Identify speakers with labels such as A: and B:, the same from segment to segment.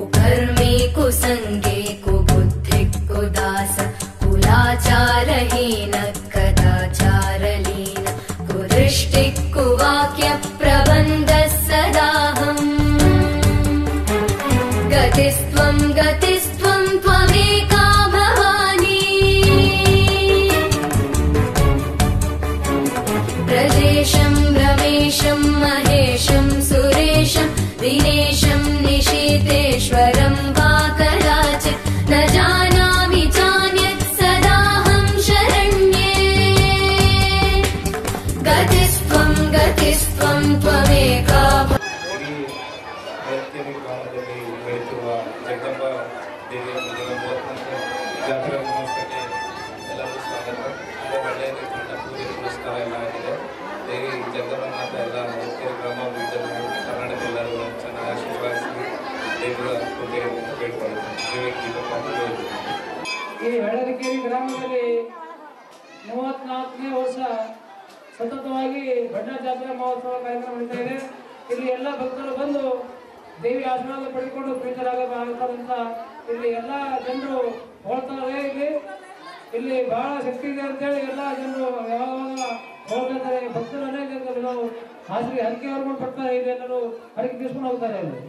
A: कुकर्मी कुसङ्गे कुबुद्धि कुदास कुलाचारहीन कदाचारलीन कुदृष्टि कुवाक्यप्रबन्धः सदाहम् गतिस्त्वं गतिस्त्वं त्वमेका भवानी प्रदेशं रमेशं महेशं सुरेशं दिनेशं निशीतेश्वरं वा कदाचित् न जानामि चान्यत् सदाहं शरण्ये गतिस्त्वं गतिस्त्वं त्वमेका भ-
B: ಈ ಬೆಳಕೇರಿ ಗ್ರಾಮದಲ್ಲಿ ಬೆಳೆಯುತ್ತಿರುವ ಜಗದಂಬ ದೇವಿಯ ಮುಂದಿನ ಮೂವತ್ತೊಂದನೇ ಜಾತ್ರಾ ಮಹೋತ್ಸವಕ್ಕೆ ಎಲ್ಲರಿಗೂ ಸ್ವಾಗತ ತುಂಬ ಒಳ್ಳೆಯ ರೀತಿಯಿಂದ ಪೂಜೆ ಪುರಸ್ಕಾರ ಎಲ್ಲ ಆಗಿದೆ ದೇವಿ ಜಗದಂಬ ಮಾತ ಎಲ್ಲ ಬೆಳಕೇರಿ ಗ್ರಾಮ ವಿವಿಧ ಕರ್ನಾಟಕ ಎಲ್ಲರೂ ಚೆನ್ನಾಗಿ ಆಶೀರ್ವಾದಿಸಿ ದೇವರ ಕೃಪೆಯನ್ನು ಬೇಡ್ಕೊಳ್ಳುತ್ತೇನೆ ವಿವೇಕ್ ದೀಪಕ್ ಅಂತ ಹೇಳ್ತೀನಿ
C: ಈ ಹಳ್ಳದಕೇರಿ ಗ್ರಾಮದಲ್ಲಿ ಮೂವತ್ನಾಲ್ಕನೇ ವರ್ಷ ಸತತವಾಗಿ ಬಣ್ಣ ಜಾತ್ರಾ ಮಹೋತ್ಸವ ಕಾರ್ಯಕ್ರಮ ನಡೀತಾ ಇದೆ ಇಲ್ಲಿ ಎಲ್ಲ ಭಕ್ತರು ಬಂದು ದೇವಿ ಆಶೀರ್ವಾದ ಪಡೆದುಕೊಂಡು ಪ್ರೀತರಾಗಬೇಕಾದಂತ ಇಲ್ಲಿ ಎಲ್ಲ ಜನರು ಹೋಳ್ತಾರೆ ಇಲ್ಲಿ ಇಲ್ಲಿ ಬಹಳ ಶಕ್ತಿ ಇದೆ ಅಂತೇಳಿ ಎಲ್ಲ ಜನರು ಯಾವಾಗ ಹೋಗ್ತಾರೆ ಭಕ್ತರು ಅನೇಕ ಜನರು ಹಾಸಿಗೆ ಹರಕೆ ಹೊರ್ಕೊಂಡು ಬರ್ತಾರೆ ಇಲ್ಲಿ ಎಲ್ಲರೂ ಹರಕೆ ತೀರ್ಸ್ಕೊಂಡು ಹೋಗ್ತಾರೆ ಇಲ್ಲಿ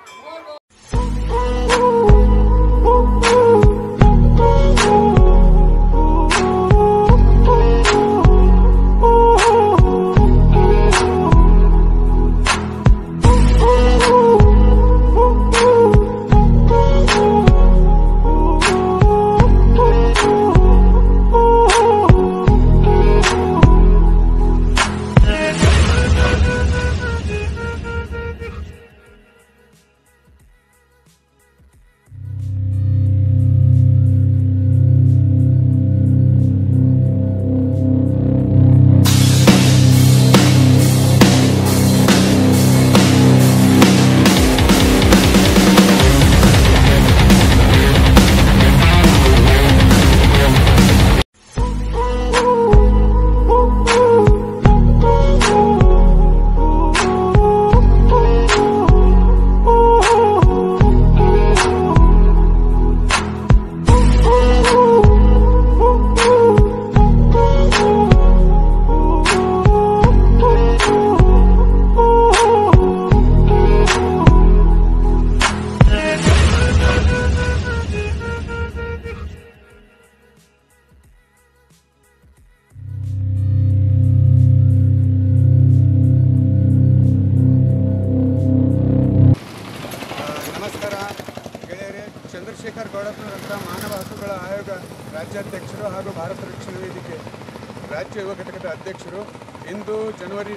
D: ನಮಸ್ಕಾರ ಗೆಳೆಯರೇ ಚಂದ್ರಶೇಖರ್ ಗೌಡಪ್ಪನವರಂಥ ಮಾನವ ಹಕ್ಕುಗಳ ಆಯೋಗ ರಾಜ್ಯಾಧ್ಯಕ್ಷರು ಹಾಗೂ ಭಾರತ ರಕ್ಷಣಾ ವೇದಿಕೆ ರಾಜ್ಯ ಯುವ ಘಟಕದ ಅಧ್ಯಕ್ಷರು ಇಂದು ಜನವರಿ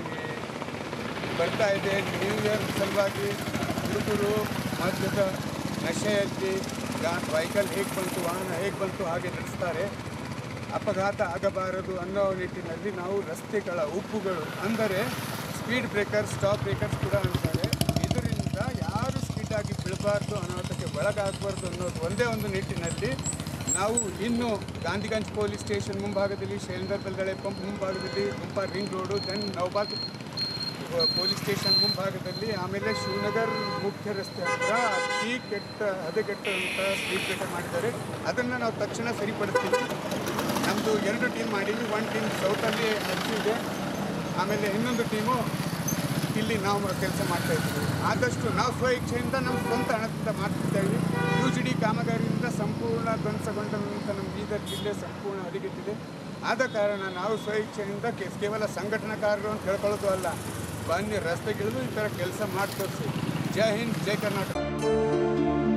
D: ಈ, ಬರ್ತಾ ಇದೆ ನ್ಯೂ ಇಯರ್ ಸಲುವಾಗಿ ಹುಡುಗರು ಮದ್ಯದ ನಶೆಯಲ್ಲಿ ಗಾ ವೆಹಿಕಲ್ ಹೇಗೆ ಬಂತು ವಾಹನ ಹೇಗೆ ಬಂತು ಹಾಗೆ ನಡೆಸ್ತಾರೆ ಅಪಘಾತ ಆಗಬಾರದು ಅನ್ನೋ ನಿಟ್ಟಿನಲ್ಲಿ ನಾವು ರಸ್ತೆಗಳ ಉಪ್ಪುಗಳು ಅಂದರೆ ಸ್ಪೀಡ್ ಬ್ರೇಕರ್ ಸ್ಟಾಪ್ ಬ್ರೇಕರ್ಸ್ ಕೂಡ ಅಂತಾರೆ ಇದರಿಂದ ಯಾರು ಸ್ಪೀಡ್ ಆಗಿ ಬೀಳಬಾರ್ದು ಅನಾಹುತಕ್ಕೆ ಒಳಗಾಗಬಾರ್ದು ಅನ್ನೋದು ಒಂದೇ ಒಂದು ನಿಟ್ಟಿನಲ್ಲಿ ನಾವು ಇನ್ನು ಗಾಂಧಿಗಂಜ್ ಪೊಲೀಸ್ ಸ್ಟೇಷನ್ ಮುಂಭಾಗದಲ್ಲಿ ಶೈಲೇಂದ್ರ ಬೆಲ್ದಳೆ ಪಂಪ್ ಮುಂಭಾಗದಲ್ಲಿ ಗುಂಪಾ ring road then Navabad police station ಮುಂಭಾಗದಲ್ಲಿ ಆಮೇಲೆ ಶಿವನಗರ್ ಮುಖ್ಯ ರಸ್ತೆ ಹತ್ರ ಅತಿ ಕೆಟ್ಟ ಹದಗೆಟ್ಟಂಥ ಸ್ಪೀಡ್ ಬ್ರೇಕರ್ ಮಾಡಿದ್ದಾರೆ ಅದನ್ನು ನಾವು ತಕ್ಷಣ ಸರಿಪಡಿಸ್ತೀವಿ ನಮ್ಮದು ಎರಡು ಟೀಮ್ ಮಾಡೀವಿ ಒನ್ ಟೀಮ್ ಸೌತಲ್ಲಿ ಹಚ್ಚಿದೆ ಆಮೇಲೆ ಇನ್ನೊಂದು ಟೀಮು ಇಲ್ಲಿ ನಾವು ಕೆಲಸ ಮಾಡ್ತಾ ಇದ್ದೀವಿ ಆದಷ್ಟು ನಾವು ಸ್ವ ಇಚ್ಛೆಯಿಂದ ನಮ್ಮ ಸ್ವಂತ ಹಣದಿಂದ ಮಾಡ್ತಿರ್ತಾ ಇದ್ದೀವಿ ಯು ಜಿ ಡಿ ಕಾಮಗಾರಿಯಿಂದ ಸಂಪೂರ್ಣ ಧ್ವಂಸಗೊಂಡಂಥ ನಮ್ಮ ಬೀದರ್ ಜಿಲ್ಲೆ ಸಂಪೂರ್ಣ ಹದಗೆಟ್ಟಿದೆ ಆದ ಕಾರಣ ನಾವು ಸ್ವ ಇಚ್ಛೆಯಿಂದ ಕೆ- ಕೇವಲ ಸಂಘಟನಾಕಾರರು ಅಂತ ಹೇಳ್ಕೊಳ್ಳೋದು ಅಲ್ಲ ಬನ್ನಿ ರಸ್ತೆಗಿಳಿದು ಈ ಥರ ಕೆಲಸ ಮಾಡಿ ತೋರಿಸಿ ಜೈ ಹಿಂದ್ ಜೈ ಕರ್ನಾಟಕ